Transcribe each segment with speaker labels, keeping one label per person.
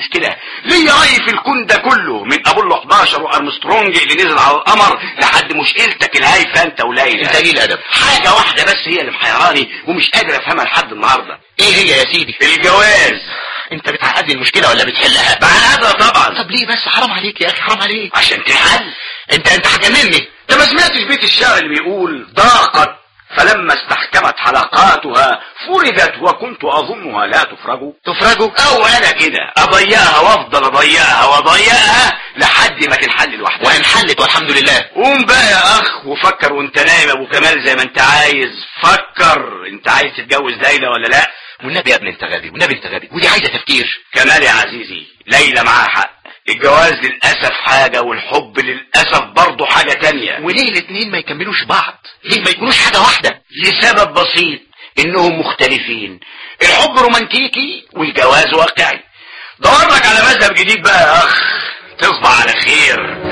Speaker 1: كده ليه راي في الكون ده كله من ابولو 11 وارمسترونج اللي نزل على القمر لحد مشكلتك الهايفه انت وليلى
Speaker 2: انت ايه الادب
Speaker 1: حاجه واحده بس هي اللي محيراني ومش قادر افهمها لحد النهارده
Speaker 2: ايه هي يا سيدي
Speaker 1: الجواز
Speaker 2: انت بتعقد لي المشكله ولا بتحلها
Speaker 1: بعقدها طبعا
Speaker 2: طب ليه بس حرام عليك يا اخي حرام عليك
Speaker 1: عشان تنحل
Speaker 2: انت انت هتجنني
Speaker 1: انت ما سمعتش بيت الشعر اللي بيقول ضاقت فلما استحكمت حلقاتها فرجت وكنت اظنها لا تفرج
Speaker 2: تفرجوا
Speaker 1: او انا كده اضيقها وافضل اضيقها واضيقها لحد ما تنحل لوحدها
Speaker 2: وانحلت والحمد لله
Speaker 1: قوم بقى يا اخ وفكر وانت نايم يا ابو كمال زي ما انت عايز فكر انت عايز تتجوز ليلى ولا لا
Speaker 2: والنبي يا ابني انت غبي والنبي انت غبي ودي عايزه تفكير
Speaker 1: كمال يا عزيزي ليلى معاها حق الجواز للأسف حاجة والحب للأسف برضه حاجة تانية
Speaker 2: وليه الاتنين ما يكملوش بعض ليه ما يكونوش حاجه واحده
Speaker 1: لسبب بسيط انهم مختلفين الحب رومانتيكي والجواز واقعي دور لك على مذهب جديد بقى يا اخ تصبح على خير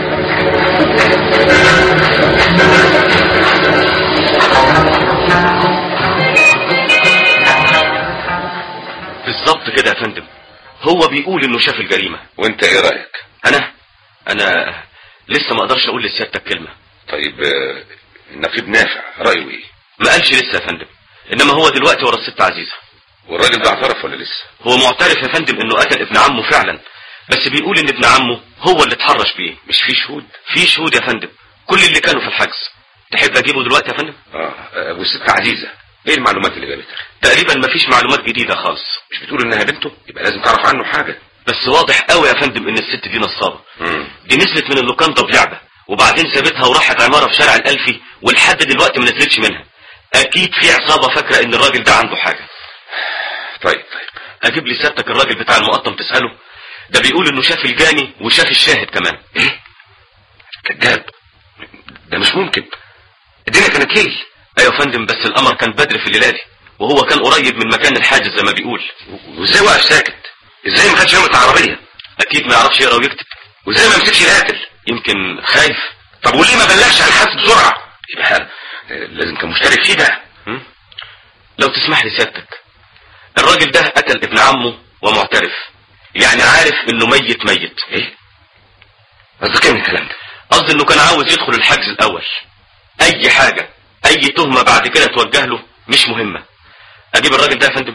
Speaker 3: بالظبط كده يا فندم هو بيقول انه شاف الجريمة
Speaker 4: وانت ايه رايك
Speaker 3: انا انا لسه ما اقدرش اقول لسيادتك كلمة
Speaker 4: طيب آه، النقيب نافع رايه ايه
Speaker 3: ما قالش لسه يا فندم انما هو دلوقتي ورا الست عزيزة
Speaker 4: والراجل ده اعترف ولا لسه
Speaker 3: هو معترف يا فندم انه قتل ابن عمه فعلا بس بيقول ان ابن عمه هو اللي اتحرش بيه
Speaker 4: مش في شهود
Speaker 3: في شهود يا فندم كل اللي كانوا في الحجز تحب اجيبه دلوقتي يا فندم
Speaker 4: اه آه، والست عزيزه ايه المعلومات اللي جابتها
Speaker 3: تقريبا مفيش معلومات جديدة خالص
Speaker 4: مش بتقول انها بنته يبقى لازم تعرف عنه حاجه
Speaker 3: بس واضح قوي يا فندم ان الست دي نصابة
Speaker 4: مم.
Speaker 3: دي نزلت من اللوكاندا بلعبة وبعدين سابتها وراحت عمارة في شارع الألفي ولحد دلوقتي ما نزلتش منها أكيد في عصابة فاكرة إن الراجل ده عنده حاجة
Speaker 4: طيب طيب
Speaker 3: أجيب لي سيادتك الراجل بتاع المقطم تسأله ده بيقول إنه شاف الجاني وشاف الشاهد كمان
Speaker 4: ايه كذاب ده مش ممكن الدنيا كانت ليل
Speaker 3: أيوة يا فندم بس القمر كان بدر في الليلة دي وهو كان قريب من مكان الحاجز زي ما بيقول
Speaker 4: وازاي واقف ساكت ازاي ما خدش نمره العربيه
Speaker 3: أكيد ما يعرفش يقرا ويكتب
Speaker 4: وازاي ما مسكش القاتل
Speaker 3: يمكن خايف
Speaker 4: طب وليه ما بلغش عن الحادث بسرعه يبقى آه، لازم كان مشترك فيه بقى
Speaker 3: هم؟ لو تسمح لي سيادتك الراجل ده قتل ابن عمه ومعترف يعني عارف انه ميت ميت
Speaker 4: ايه قصدك ايه من الكلام ده
Speaker 3: قصدي انه كان عاوز يدخل الحجز الاول اي حاجة اي تهمة بعد كده توجه له مش مهمة اجيب الراجل ده يا فندم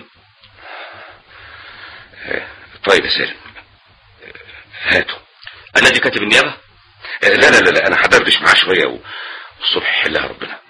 Speaker 4: آه، طيب يا سالم آه، هاته
Speaker 3: انا دي كاتب النيابة
Speaker 4: آه، لا لا لا لا انا هدردش معاه شويه و- والصبح يحلها ربنا